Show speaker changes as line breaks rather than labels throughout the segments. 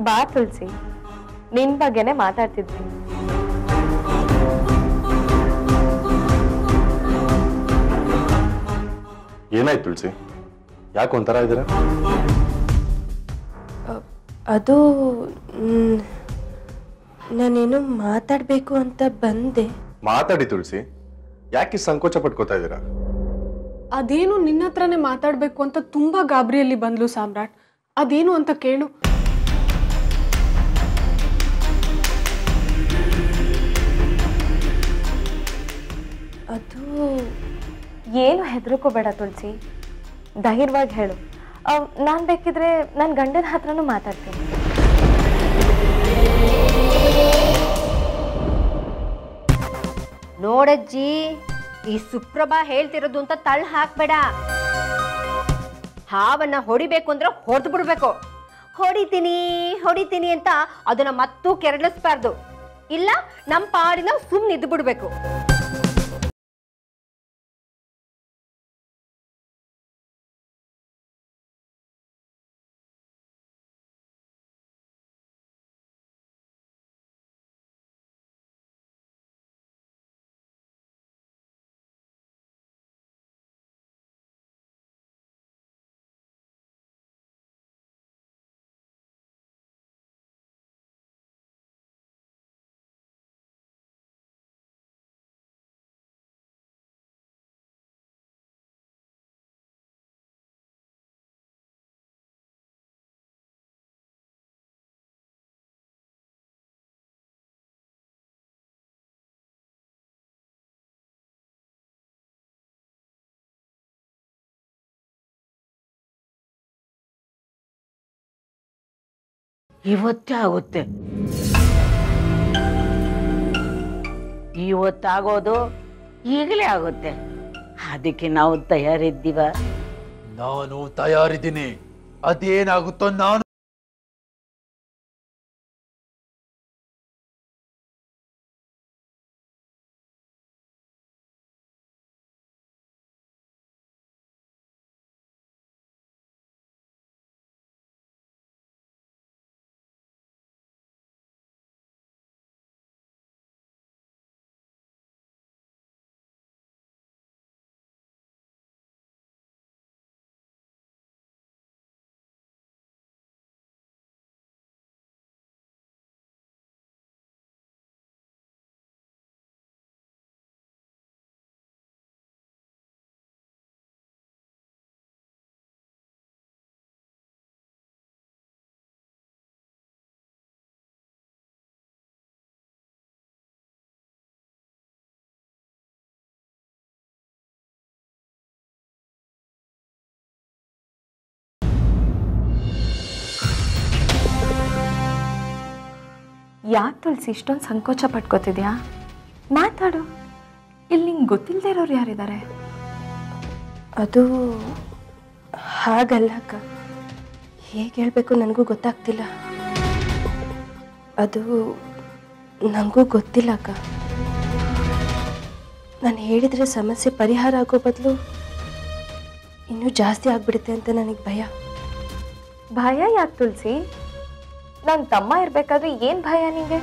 ಬಾ ತುಳಸಿ ನಿನ್ ಬಗ್ಗೆನೆ ಮಾತಾಡ್ತಿದ್ವಿ
ಏನಾಯ್ತು ತುಳಸಿ ಯಾಕೆ ಒಂಥರ ಇದ್ದೀರಾ
ಅದು ಮ್, ನಾನೇನೋ ಮಾತಾಡಬೇಕು ಅಂತ ಬಂದೆ
ಮಾತಾಡಿ ತುಳಸಿ ಯಾಕೆ ಇಷ್ಟ್ ಸಂಕೋಚ ಪಟ್ಕೋತಾ ಇದ್ದೀರಾ
ಅದೇನು ನಿನ್ನ ಹತ್ರನೇ ಮಾತಾಡ್ಬೇಕು ಅಂತ ತುಂಬಾ ಗಾಬರಿಯಲ್ಲಿ ಬಂದ್ಲು ಸಾಮ್ರಾಟ್ ಅದೇನು ಅಂತ ಕೇಳು
ಅದು
ಏನು ಹೆದರ್ಕೋಬೇಡ ತುಳಸಿ ಧೈರ್ಯವಾಗಿ ಹೇಳು ನಾನು ಬೇಕಿದ್ರೆ ನನ್ನ ಗಂಡನ ಹತ್ರನೂ ಮಾತಾಡ್ತೀನಿ
ನೋಡಜ್ಜಿ ಈ ಸುಪ್ರಭಾ ಹೇಳ್ತಿರೋದು ಅಂತ ತಳ್ಳ ಹಾಕ್ಬೇಡ ಹಾವನ್ನ ಹೊಡಿಬೇಕು ಅಂದ್ರೆ ಹೊಡೆದು ಬಿಡ್ಬೇಕು ಹೊಡಿತೀನಿ ಹೊಡಿತೀನಿ ಅಂತ ಅದನ್ನ ಮತ್ತೂ ಕೆರಳಿಸ್ಬಾರ್ದು ಇಲ್ಲ ನಮ್ಮ ಪಾಡಿನ ಸುಮ್ಮನೆ ಇದ್ದು ಬಿಡ್ಬೇಕು
ಇವತ್ತೇ ಆಗುತ್ತೆ ಇವತ್ತಾಗೋದು ಈಗಲೇ ಆಗುತ್ತೆ ಅದಕ್ಕೆ ನಾವು ತಯಾರಿದ್ದೀವ
ನಾನು ತಯಾರಿದ್ದೀನಿ ಅದೇನಾಗುತ್ತೋ ನಾನು
ಯಾಕೆ ತುಳಸಿ ಇಷ್ಟೊಂದು ಸಂಕೋಚ ಪಟ್ಕೋತಿದ್ಯಾ ಮಾತಾಡು ಇಲ್ಲಿ ನಿಂಗೆ ಗೊತ್ತಿಲ್ಲದೆ ಇರೋರು ಯಾರಿದ್ದಾರೆ
ಅದು ಹಾಗಲ್ಲ ಅಕ್ಕ ಹೇಗೆ ಹೇಳಬೇಕು ನನಗೂ ಗೊತ್ತಾಗ್ತಿಲ್ಲ ಅದು ನನಗೂ ಗೊತ್ತಿಲ್ಲ ಅಕ್ಕ ನಾನು ಹೇಳಿದರೆ ಸಮಸ್ಯೆ ಪರಿಹಾರ ಆಗೋ ಬದಲು ಇನ್ನೂ ಜಾಸ್ತಿ ಆಗ್ಬಿಡುತ್ತೆ ಅಂತ ನನಗೆ ಭಯ
ಭಯ ಯಾಕೆ ತುಳಸಿ ನನ್ನ ತಮ್ಮ ಇರ್ಬೇಕಾದ್ರೆ ಏನು ಭಯ ನಿಂಗೆ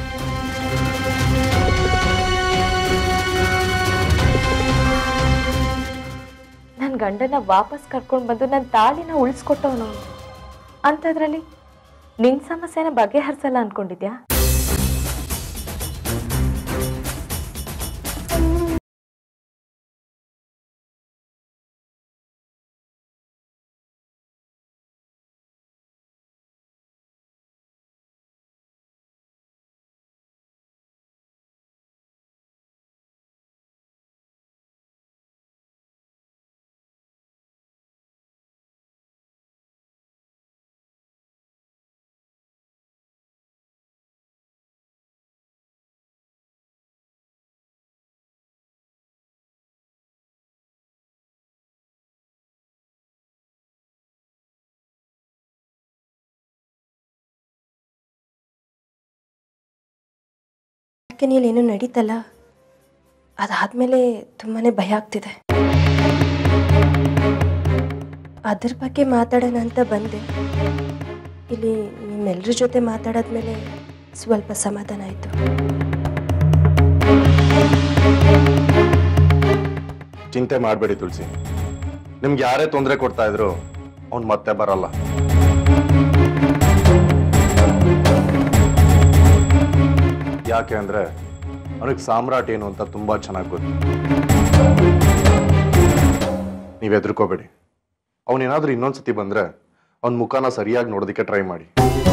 ನನ್ನ ಗಂಡನ ವಾಪಸ್ ಕರ್ಕೊಂಡು ಬಂದು ನನ್ನ ತಾಳಿನ ಉಳಿಸ್ಕೊಟ್ಟವನು ಅಂಥದ್ರಲ್ಲಿ ನಿನ್ನ ಸಮಸ್ಯೆನ ಬಗೆಹರಿಸಲ್ಲ ಅನ್ಕೊಂಡಿದ್ಯಾ
ಯಾಕೆ ನೀಲೇನೋ ನಡೀತಲ್ಲ ಅದಾದಮೇಲೆ ತುಂಬಾ ಭಯ ಆಗ್ತಿದೆ ಅದ್ರ ಬಗ್ಗೆ ಮಾತಾಡೋಣ ಅಂತ ಬಂದೆ ಇಲ್ಲಿ ನಿಮ್ಮೆಲ್ಲರ ಜೊತೆ ಮಾತಾಡಾದ್ಮೇಲೆ ಸ್ವಲ್ಪ ಸಮಾಧಾನ ಆಯಿತು
ಚಿಂತೆ ಮಾಡಬೇಡಿ ತುಳಸಿ ನಿಮ್ಗೆ ಯಾರೇ ತೊಂದರೆ ಕೊಡ್ತಾ ಇದ್ರು ಅವ್ನು ಮತ್ತೆ ಬರಲ್ಲ ಯಾಕೆ ಅಂದ್ರೆ ಅವನಿಗೆ ಸಾಮ್ರಾಟ್ ಏನು ಅಂತ ತುಂಬಾ ಚೆನ್ನಾಗಿ ಗೊತ್ತು ನೀವ್ ಹೆದರ್ಕೋಬೇಡಿ ಅವನೇನಾದ್ರೂ ಇನ್ನೊಂದ್ಸತಿ ಬಂದ್ರೆ ಅವನ ಮುಖನ ಸರಿಯಾಗಿ ನೋಡೋದಕ್ಕೆ ಟ್ರೈ ಮಾಡಿ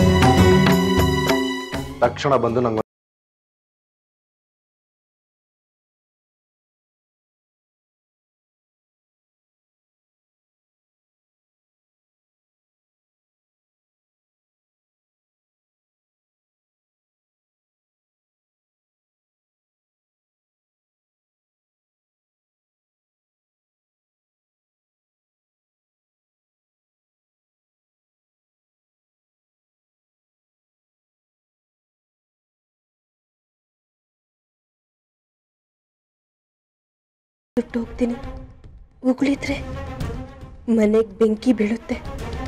ತಕ್ಷಣ ಬಂದು ನಂಗೆ
ಬಿಟ್ಟು ಹೋಗ್ತೀನಿ ಉಗುಳಿದ್ರೆ ಮನೆಗೆ ಬೆಂಕಿ ಬೀಳುತ್ತೆ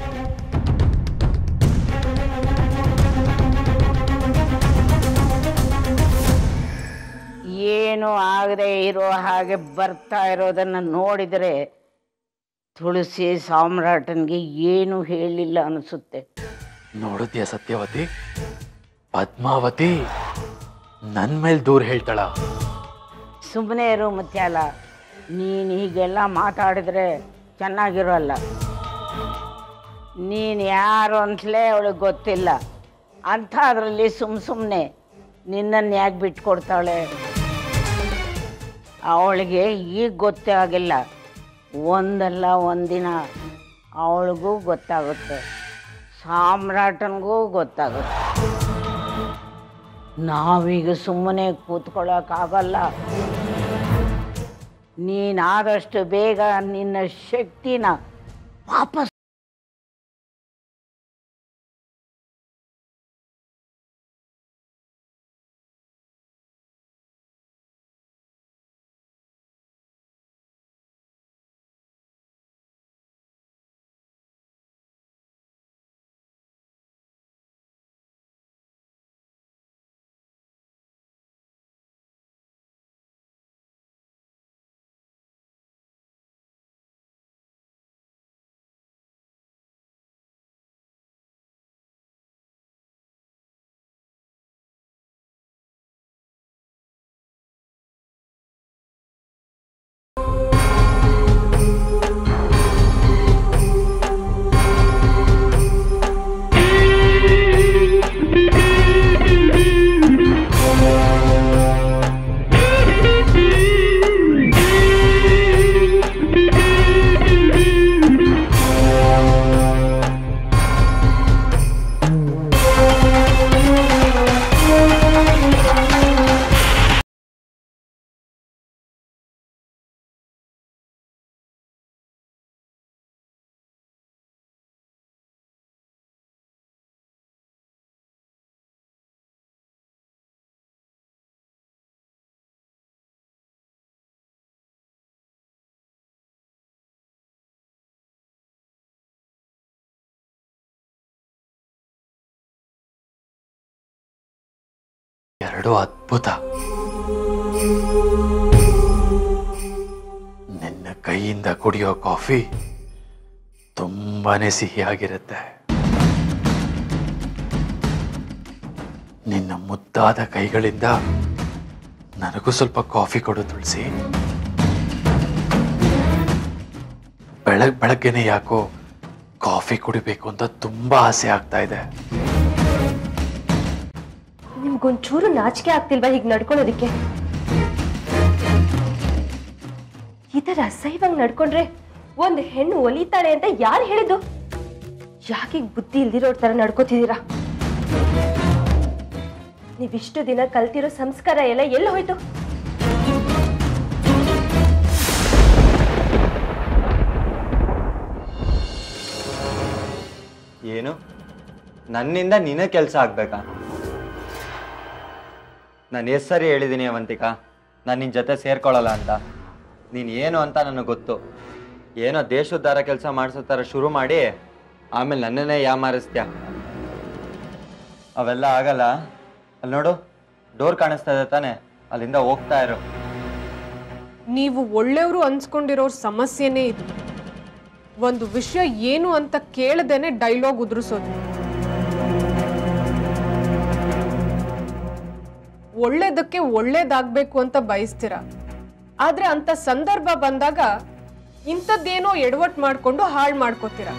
ಏನು ಆಗದೆ ಇರೋ ಹಾಗೆ ಬರ್ತಾ ಇರೋದನ್ನು ನೋಡಿದರೆ ತುಳಸಿ ಸಾಮ್ರಾಟನಿಗೆ ಏನು ಹೇಳಿಲ್ಲ ಅನಿಸುತ್ತೆ
ನೋಡಿದ್ಯಾ ಸತ್ಯವತಿ ಪದ್ಮಾವತಿ ನನ್ ಮೇಲೆ ದೂರ ಹೇಳ್ತಾಳ
ಸುಮ್ಮನೆ ಇರು ಮುತ್ಯಾಲ ನೀನು ಹೀಗೆಲ್ಲ ಮಾತಾಡಿದ್ರೆ ಚೆನ್ನಾಗಿರೋಲ್ಲ ನೀನು ಯಾರು ಅಂತಲೇ ಅವಳಿಗೆ ಗೊತ್ತಿಲ್ಲ ಅಂಥದ್ರಲ್ಲಿ ಸುಮ್ಮ ಸುಮ್ಮನೆ ನಿನ್ನನ್ನು ಯಾಕೆ ಬಿಟ್ಕೊಡ್ತಾಳೆ ಅವಳಿಗೆ ಈಗ ಗೊತ್ತೇ ಆಗಿಲ್ಲ ಒಂದಲ್ಲ ಒಂದಿನ ಅವಳಿಗೂ ಗೊತ್ತಾಗುತ್ತೆ ಸಾಮ್ರಾಟನಿಗೂ ಗೊತ್ತಾಗುತ್ತೆ ನಾವೀಗ ಸುಮ್ಮನೆ ಕೂತ್ಕೊಳ್ಳೋಕ್ಕಾಗಲ್ಲ ನೀನಾದಷ್ಟು ಬೇಗ ನಿನ್ನ ಶಕ್ತಿನ ವಾಪಸ್
ಎರಡು ಅದ್ಭುತ ನಿನ್ನ ಕೈಯಿಂದ ಕುಡಿಯೋ ಕಾಫಿ ತುಂಬಾನೇ ಸಿಹಿಯಾಗಿರುತ್ತೆ ನಿನ್ನ ಮುದ್ದಾದ ಕೈಗಳಿಂದ ನನಗೂ ಸ್ವಲ್ಪ ಕಾಫಿ ಕೊಡು ತುಳಸಿ ಬೆಳಗ್ ಬೆಳಗ್ಗೆನೆ ಯಾಕೋ ಕಾಫಿ ಕುಡಿಬೇಕು ಅಂತ ತುಂಬಾ ಆಸೆ ಆಗ್ತಾ ಇದೆ
ನಿಮ್ಗೊಂಚೂರು ನಾಚಿಕೆ ಆಗ್ತಿಲ್ವಾ ಹೀಗೆ ನಡ್ಕೊಳ್ಳೋದಿಕ್ಕೆ ಈ ಥರ ಅಸಹ್ಯವಾಗಿ ನಡ್ಕೊಂಡ್ರೆ ಒಂದು ಹೆಣ್ಣು ಒಲಿತಾಳೆ ಅಂತ ಯಾರು ಹೇಳಿದ್ದು ಯಾಕೆ ಹೀಗ್ ಬುದ್ಧಿ ಇಲ್ದಿರೋ ಥರ ನಡ್ಕೋತಿದ್ದೀರಾ ನೀವಿಷ್ಟು ದಿನ ಕಲ್ತಿರೋ ಸಂಸ್ಕಾರ ಎಲ್ಲ ಎಲ್ಲಿ ಹೋಯ್ತು
ಏನು ನನ್ನಿಂದ ನಿನ್ನ ಕೆಲಸ ಆಗ್ಬೇಕಾ ನಾನು ಎಷ್ಟು ಸರಿ ಹೇಳಿದ್ದೀನಿ ಅವಂತಿಕಾ ನಾನು ನಿನ್ನ ಜೊತೆ ಸೇರ್ಕೊಳ್ಳಲ್ಲ ಅಂತ ನೀನು ಏನು ಅಂತ ನನಗೆ ಗೊತ್ತು ಏನೋ ದೇಶೋದ್ಧಾರ ಕೆಲಸ ಮಾಡಿಸೋ ಥರ ಶುರು ಮಾಡಿ ಆಮೇಲೆ ನನ್ನನ್ನೇ ಯಾಮಾರಿಸ್ತ್ಯಾ ಅವೆಲ್ಲ ಆಗಲ್ಲ ಅಲ್ಲಿ ನೋಡು ಡೋರ್ ಕಾಣಿಸ್ತಾ ಇದೆ ತಾನೆ ಅಲ್ಲಿಂದ ಹೋಗ್ತಾ ಇರು
ನೀವು ಒಳ್ಳೆಯವರು ಅನ್ಸ್ಕೊಂಡಿರೋರ್ ಸಮಸ್ಯೆನೇ ಇದು ಒಂದು ವಿಷಯ ಏನು ಅಂತ ಕೇಳದೇನೆ ಡೈಲಾಗ್ ಉದುರಿಸೋದು ಒಳ್ಳೇದಕ್ಕೆ ಒಳ್ಳೇದಾಗ್ಬೇಕು ಅಂತ ಬಯಸ್ತೀರ ಆದ್ರೆ ಅಂತ ಸಂದರ್ಭ ಬಂದಾಗ ಇಂಥದ್ದೇನೋ ಎಡವಟ್ ಮಾಡ್ಕೊಂಡು ಹಾಳು ಮಾಡ್ಕೋತೀರ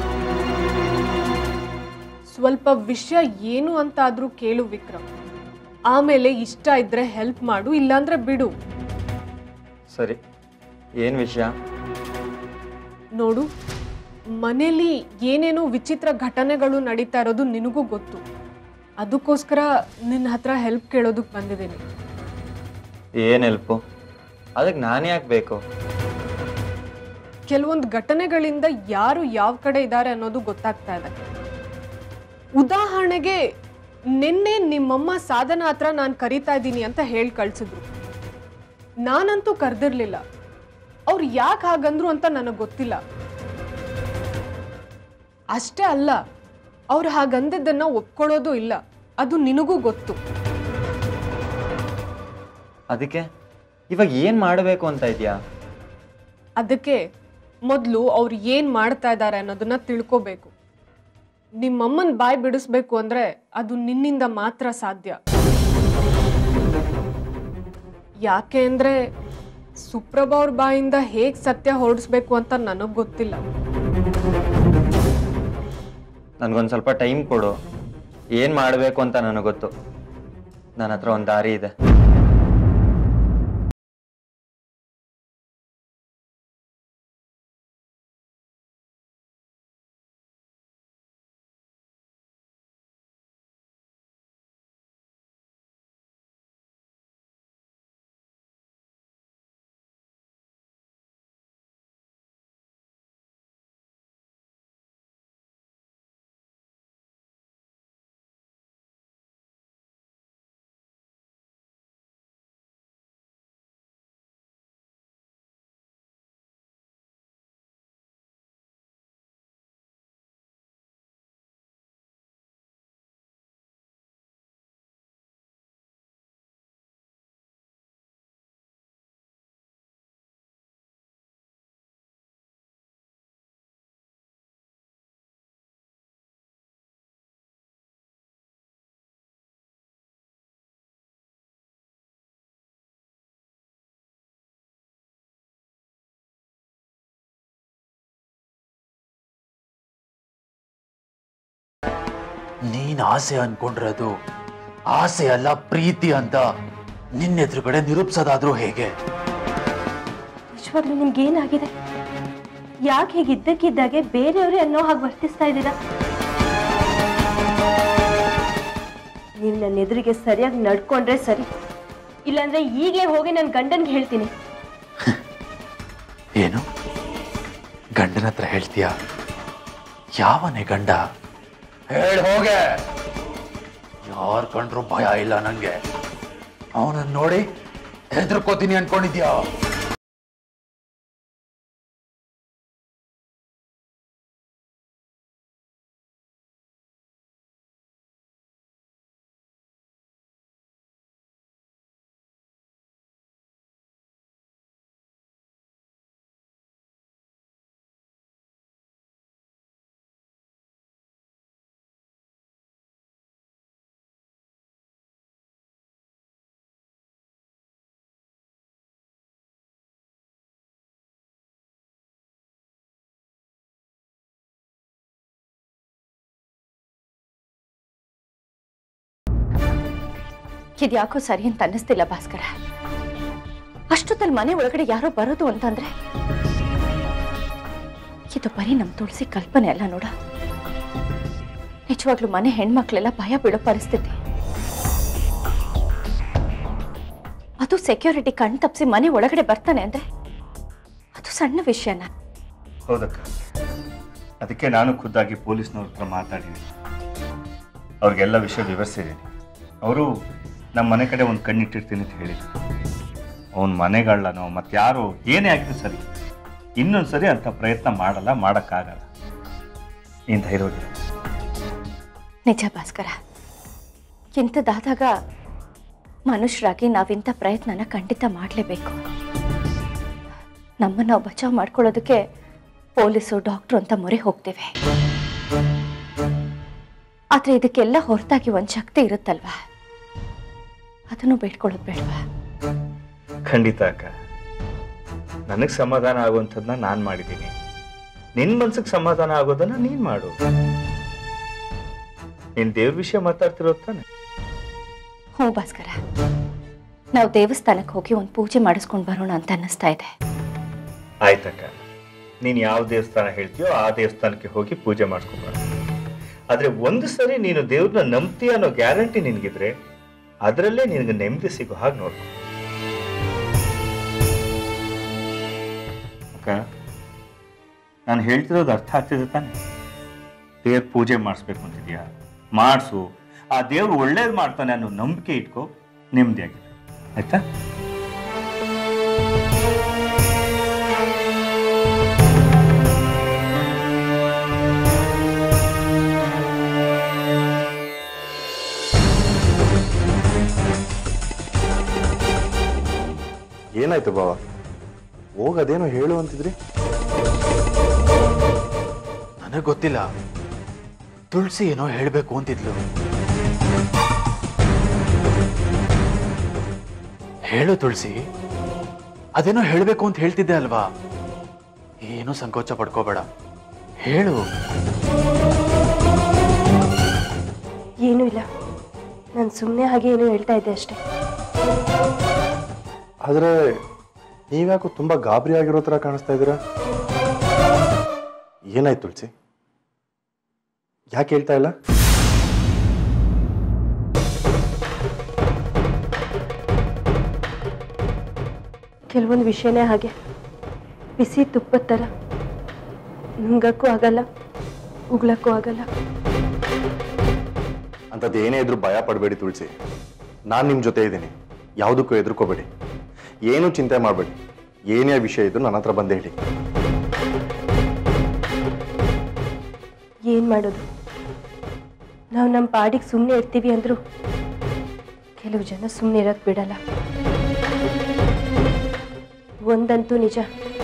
ಸ್ವಲ್ಪ ವಿಷಯ ಏನು ಅಂತ ಆದ್ರೂ ಕೇಳು ವಿಕ್ರಮ್ ಆಮೇಲೆ ಇಷ್ಟ ಇದ್ರೆ ಹೆಲ್ಪ್ ಮಾಡು ಇಲ್ಲಾಂದ್ರೆ ಬಿಡು
ಸರಿ ಏನು ವಿಷಯ
ನೋಡು ಮನೇಲಿ ಏನೇನೋ ವಿಚಿತ್ರ ಘಟನೆಗಳು ನಡೀತಾ ಇರೋದು ನಿನಗೂ ಗೊತ್ತು ಅದಕ್ಕೋಸ್ಕರ ನಿನ್ನ ಹತ್ರ ಹೆಲ್ಪ್ ಕೇಳೋದಕ್ಕೆ ಬಂದಿದ್ದೀನಿ
ಏನು ಹೆಲ್ಪು ಅದಕ್ಕೆ ನಾನು ಯಾಕೆ ಬೇಕು
ಕೆಲವೊಂದು ಘಟನೆಗಳಿಂದ ಯಾರು ಯಾವ ಕಡೆ ಇದ್ದಾರೆ ಅನ್ನೋದು ಗೊತ್ತಾಗ್ತಾ ಇದೆ ಉದಾಹರಣೆಗೆ ನಿನ್ನೆ ನಿಮ್ಮಮ್ಮ ಸಾಧನ ಹತ್ರ ನಾನು ಕರಿತಾ ಇದ್ದೀನಿ ಅಂತ ಹೇಳಿ ಕಳ್ಸಿದ್ರು ನಾನಂತೂ ಕರೆದಿರ್ಲಿಲ್ಲ ಅವ್ರು ಯಾಕೆ ಹಾಗಂದ್ರು ಅಂತ ನನಗೆ ಗೊತ್ತಿಲ್ಲ ಅಷ್ಟೇ ಅಲ್ಲ ಅವ್ರು ಹಾಗಂದಿದ್ದನ್ನ ಒಪ್ಕೊಳ್ಳೋದು ಇಲ್ಲ ಅದು ನಿನಗೂ ಗೊತ್ತು
ಅದಕ್ಕೆ ಇವಾಗ ಏನು ಮಾಡಬೇಕು ಅಂತ ಇದೆಯಾ
ಅದಕ್ಕೆ ಮೊದಲು ಅವ್ರು ಏನು ಮಾಡ್ತಾ ಇದ್ದಾರೆ ಅನ್ನೋದನ್ನ ತಿಳ್ಕೋಬೇಕು ನಿಮ್ಮಮ್ಮನ ಬಾಯಿ ಬಿಡಿಸ್ಬೇಕು ಅಂದ್ರೆ ಅದು ನಿನ್ನಿಂದ ಮಾತ್ರ ಸಾಧ್ಯ ಯಾಕೆ ಅಂದ್ರೆ ಸುಪ್ರಭಾ ಅವ್ರ ಬಾಯಿಂದ ಹೇಗ್ ಸತ್ಯ ಹೊರಡಿಸ್ಬೇಕು ಅಂತ ನನಗ್ ಗೊತ್ತಿಲ್ಲ
ನನಗೊಂದು ಸ್ವಲ್ಪ ಟೈಮ್ ಕೊಡು ಏನು ಮಾಡಬೇಕು ಅಂತ ನನಗೆ ಗೊತ್ತು ನನ್ನ ಹತ್ರ ಒಂದು ದಾರಿ ಇದೆ
ನೀನ್ ಆಸೆ ಅನ್ಕೊಂಡಿರೋದು ಆಸೆ ಅಲ್ಲ ಪ್ರೀತಿ ಅಂತ ನಿನ್ನೆದುರುಗಡೆ ನಿರೂಪಿಸೋದಾದ್ರೂ ಹೇಗೆ
ನಿಜವಾಗ್ಲೂ ನಿಮ್ಗೆ ಏನಾಗಿದೆ ಯಾಕೆ ಹೀಗೆ ಇದ್ದಕ್ಕಿದ್ದಾಗೆ ಬೇರೆಯವರೇ ಅನ್ನೋ ಹಾಗೆ ವರ್ತಿಸ್ತಾ ಇದ್ದೀರಾ ನೀವು ನನ್ನ ಎದುರಿಗೆ ಸರಿಯಾಗಿ ನಡ್ಕೊಂಡ್ರೆ ಸರಿ ಇಲ್ಲಾಂದ್ರೆ ಈಗಲೇ ಹೋಗಿ ನನ್ನ ಗಂಡನ್ಗೆ ಹೇಳ್ತೀನಿ
ಏನು ಗಂಡನ ಹತ್ರ ಹೇಳ್ತೀಯ ಯಾವನೇ ಗಂಡ ಹೇಳಿ ಹೋಗೆ ಯಾರ್ ಕಂಡ್ರು ಭಯ ಇಲ್ಲ ನಂಗೆ ಅವನನ್ನ ನೋಡಿ ಹೆದರ್ಕೋತೀನಿ ಅನ್ಕೊಂಡಿದ್ಯಾ
ಇದ್ಯಾಕೋ ಸರಿ ಅಂತ ಅನ್ನಿಸ್ತಿಲ್ಲ ಭಾಸ್ಕರ ಅಷ್ಟೊತ್ತಲ್ಲಿ ಮನೆ ಒಳಗಡೆ ಯಾರೋ ಬರೋದು ಅಂತಂದ್ರೆ ಇದು ಬರೀ ನಮ್ಮ ತುಳಸಿ ಕಲ್ಪನೆ ಅಲ್ಲ ನೋಡ ನಿಜವಾಗ್ಲೂ ಮನೆ ಹೆಣ್ಮಕ್ಳೆಲ್ಲ ಭಯ ಬೀಳೋ ಪರಿಸ್ಥಿತಿ ಅದು ಸೆಕ್ಯೂರಿಟಿ ಕಣ್ ತಪ್ಪಿಸಿ ಮನೆ ಒಳಗಡೆ ಬರ್ತಾನೆ ಅಂದ್ರೆ ಅದು ಸಣ್ಣ ವಿಷಯನ
ಹೌದಕ್ಕ ಅದಕ್ಕೆ ನಾನು ಖುದ್ದಾಗಿ ಪೊಲೀಸ್ನವ್ರ ಹತ್ರ ಮಾತಾಡಿದ್ದೀನಿ ಅವ್ರಿಗೆಲ್ಲ ವಿಷಯ ವಿವರಿಸಿದ್ದೀನಿ ಅವರು ನಮ್ಮ ಮನೆ ಕಡೆ ಒಂದು ಕಣ್ಣಿಟ್ಟಿರ್ತೀನಿ ಅಂತ ಹೇಳಿದ್ರು ಅವನ ಮನೆಗಳನ್ನೋ ಮತ್ತೆ ಯಾರು ಏನೇ ಆಗಿದ್ರು ಸರಿ ಇನ್ನೊಂದು ಸರಿ ಅಂಥ ಪ್ರಯತ್ನ ಮಾಡಲ್ಲ ಮಾಡೋಕ್ಕಾಗಲ್ಲ ನೀನು ಧೈರ್ಯವಾಗಿರು
ನಿಜ ಭಾಸ್ಕರ ಇಂಥದ್ದಾದಾಗ ಮನುಷ್ಯರಾಗಿ ನಾವಿಂಥ ಪ್ರಯತ್ನನ ಖಂಡಿತ ಮಾಡಲೇಬೇಕು ನಮ್ಮನ್ನು ನಾವು ಬಚಾವ್ ಮಾಡ್ಕೊಳ್ಳೋದಕ್ಕೆ ಪೊಲೀಸು ಡಾಕ್ಟ್ರು ಅಂತ ಮೊರೆ ಹೋಗ್ತೇವೆ ಆದರೆ ಇದಕ್ಕೆಲ್ಲ ಹೊರತಾಗಿ ಒಂದು ಶಕ್ತಿ ಇರುತ್ತಲ್ವಾ ಅದನ್ನು ಬೇಡ್ಕೊಳ್ಳೋದು ಬೇಡವಾ
ಖಂಡಿತ ಅಕ್ಕ ನನಗೆ ಸಮಾಧಾನ ಆಗುವಂಥದ್ದನ್ನ ನಾನು ಮಾಡಿದ್ದೀನಿ ನಿನ್ನ ಮನ್ಸಿಗೆ ಸಮಾಧಾನ ಆಗೋದನ್ನ ನೀನು ಮಾಡು ನೀನು ದೇವ್ರ ವಿಷಯ ಮಾತಾಡ್ತಿರೋ ತಾನೆ
ಹ್ಞೂ ಭಾಸ್ಕರ ನಾವು ದೇವಸ್ಥಾನಕ್ಕೆ ಹೋಗಿ ಒಂದು ಪೂಜೆ ಮಾಡಿಸ್ಕೊಂಡು ಬರೋಣ ಅಂತ ಅನ್ನಿಸ್ತಾ ಇದೆ
ಆಯ್ತಕ್ಕ ನೀನು ಯಾವ ದೇವಸ್ಥಾನ ಹೇಳ್ತೀಯೋ ಆ ದೇವಸ್ಥಾನಕ್ಕೆ ಹೋಗಿ ಪೂಜೆ ಮಾಡ್ಕೊಂಬಾರ ಆದ್ರೆ ಒಂದು ಸರಿ ನೀನು ದೇವ್ರನ್ನ ನಂಬ್ತೀಯ ಅನ್ನೋ ಗ್ಯಾರಂಟಿ ನಿನಗಿದ್ರೆ ಅದರಲ್ಲೇ ನಿನಗೆ ನೆಮ್ಮದಿ ಸಿಗೋ ಹಾಗೆ ನೋಡ್ಕೊ ಅಕ್ಕ ನಾನು ಹೇಳ್ತಿರೋದು ಅರ್ಥ ಆಗ್ತಿದೆ ತಾನೆ ದೇವ್ರ ಪೂಜೆ ಮಾಡಿಸ್ಬೇಕು ಅಂತಿದ್ಯಾ ಮಾಡಿಸು ಆ ದೇವ್ರು ಒಳ್ಳೇದು ಮಾಡ್ತಾನೆ ಅನ್ನೋ ನಂಬಿಕೆ ಇಟ್ಕೋ ನೆಮ್ಮದಿಯಾಗಿರು ಆಯ್ತಾ
ಏನಾಯ್ತು ಬಾವ ಹೋಗದೇನೋ ಹೇಳು ಅಂತಿದ್ರಿ
ನನಗೆ ಗೊತ್ತಿಲ್ಲ ತುಳಸಿ ಏನೋ ಹೇಳಬೇಕು ಅಂತಿದ್ಲು ಹೇಳು ತುಳಸಿ ಅದೇನೋ ಹೇಳಬೇಕು ಅಂತ ಹೇಳ್ತಿದ್ದೆ ಅಲ್ವಾ ಏನು ಸಂಕೋಚ ಪಡ್ಕೋಬೇಡ ಹೇಳು
ಏನೂ ಇಲ್ಲ ನಾನು ಸುಮ್ಮನೆ ಹಾಗೆ ಏನೋ ಹೇಳ್ತಾ ಇದ್ದೆ ಅಷ್ಟೇ
ಆದ್ರೆ ನೀವ್ಯಾಕೋ ತುಂಬಾ ಗಾಬರಿ ಆಗಿರೋ ತರ ಕಾಣಿಸ್ತಾ ಇದ್ದೀರಾ ಏನಾಯ್ತು ತುಳಸಿ ಯಾಕೆ ಹೇಳ್ತಾ ಇಲ್ಲ
ಕೆಲವೊಂದು ವಿಷಯನೇ ಹಾಗೆ ಬಿಸಿ ತುಪ್ಪದ ಥರ ನುಂಗಕ್ಕೂ ಆಗಲ್ಲ ಉಗ್ಲಕ್ಕೂ ಆಗಲ್ಲ
ಅಂಥದ್ದು ಏನೇ ಇದ್ರೂ ಭಯ ಪಡಬೇಡಿ ತುಳಸಿ ನಾನು ನಿಮ್ಮ ಜೊತೆ ಇದ್ದೀನಿ ಯಾವುದಕ್ಕೂ ಹೆದರ್ಕೋಬೇಡಿ ಏನೂ ಚಿಂತೆ ಮಾಡಬೇಡಿ ಏನೇ ವಿಷಯ ಇದ್ದು ನನ್ನ ಹತ್ರ ಬಂದೇ ಹೇಳಿ
ಏನು ಮಾಡೋದು ನಾವು ನಮ್ಮ ಪಾಡಿಗೆ ಸುಮ್ಮನೆ ಇರ್ತೀವಿ ಅಂದ್ರು ಕೆಲವು ಜನ ಸುಮ್ಮನೆ ಇರಕ್ಕೆ ಬಿಡಲ್ಲ ಒಂದಂತೂ ನಿಜ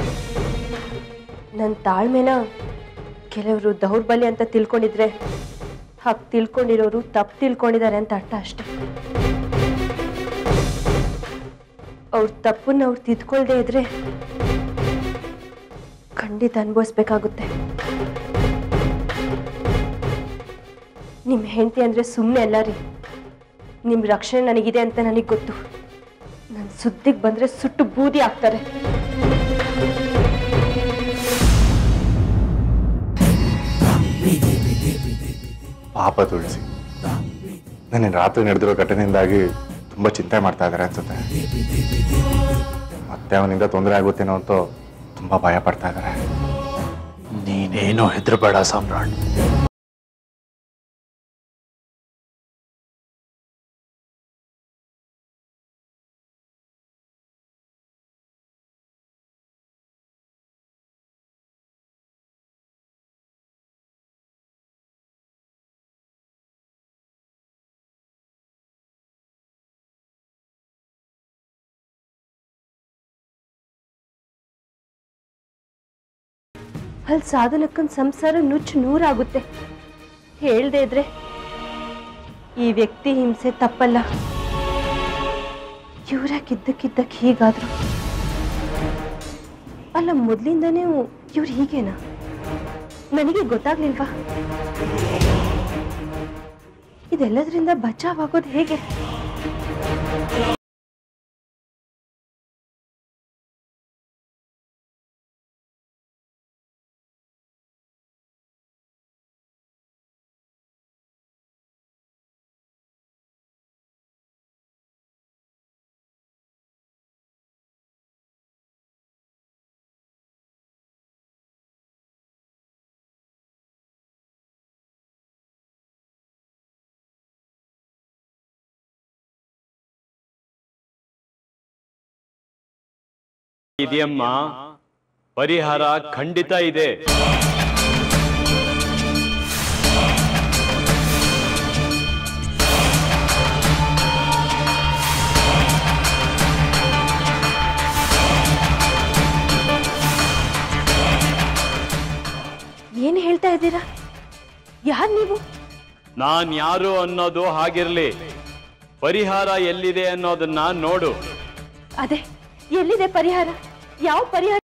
ನನ್ನ ತಾಳ್ಮೆನ ಕೆಲವರು ದೌರ್ಬಲ್ಯ ಅಂತ ತಿಳ್ಕೊಂಡಿದ್ರೆ ಹಾಗೆ ತಿಳ್ಕೊಂಡಿರೋರು ತಪ್ಪು ತಿಳ್ಕೊಂಡಿದ್ದಾರೆ ಅಂತ ಅರ್ಥ ಅಷ್ಟೆ ಅವ್ರ ತಪ್ಪನ್ನ ಅವ್ರು ತಿದ್ಕೊಳ್ದೇ ಇದ್ರೆ ಖಂಡಿತ ಅನುಭವಿಸ್ಬೇಕಾಗುತ್ತೆ ನಿಮ್ಮ ಹೆಂಡತಿ ಅಂದರೆ ಸುಮ್ಮನೆ ಅಲ್ಲ ರೀ ನಿಮ್ಮ ರಕ್ಷಣೆ ನನಗಿದೆ ಅಂತ ನನಗೆ ಗೊತ್ತು ನನ್ನ ಸುದ್ದಿಗೆ ಬಂದರೆ ಸುಟ್ಟು ಬೂದಿ ಆಗ್ತಾರೆ
ಪಾಪ ತುಳಸಿ ನನ್ನ ರಾತ್ರಿ ನಡೆದಿರೋ ಘಟನೆಯಿಂದಾಗಿ ತುಂಬಾ ಚಿಂತೆ ಮಾಡ್ತಾ ಇದ್ದಾರೆ ಅನ್ಸುತ್ತೆ ಮತ್ತೆ ಅವನಿಂದ ತೊಂದರೆ ಆಗುತ್ತೇನೋ ಅಂತ ತುಂಬಾ ಭಯ ಪಡ್ತಾ ಇದ್ದಾರೆ
ನೀನೇನು ಹೆದರ್ಬೇಡ ಸಾಮ್ರಾಟ್
ಅಲ್ಲಿ ಸಾಧನಕ್ಕನ್ ಸಂಸಾರ ನುಚ್ಚು ನೂರಾಗುತ್ತೆ ಹೇಳ್ದೆ ಇದ್ರೆ ಈ ವ್ಯಕ್ತಿ ಹಿಂಸೆ ತಪ್ಪಲ್ಲ ಇವ್ರ್ಯಾಕಿದ್ದಕ್ಕಿದ್ದಕ್ಕೆ ಹೀಗಾದ್ರು ಅಲ್ಲ ಮೊದ್ಲಿಂದನೇ ಇವ್ರು ಹೀಗೇನಾ ನನಗೆ ಗೊತ್ತಾಗ್ಲಿಲ್ವಾ ಇದೆಲ್ಲದರಿಂದ ಬಚಾವಾಗೋದು ಹೇಗೆ
ಇದೆಯಮ್ಮ ಪರಿಹಾರ ಖಂಡಿತ ಇದೆ
ಯಾರು ನೀವು
ನಾನ್ ಯಾರು ಅನ್ನೋದು ಹಾಗಿರ್ಲಿ ಪರಿಹಾರ ಎಲ್ಲಿದೆ ಅನ್ನೋದನ್ನ ನೋಡು
ಅದೇ ಎಲ್ಲಿದೆ ಪರಿಹಾರ ಯಾವ ಪರಿಹಾರ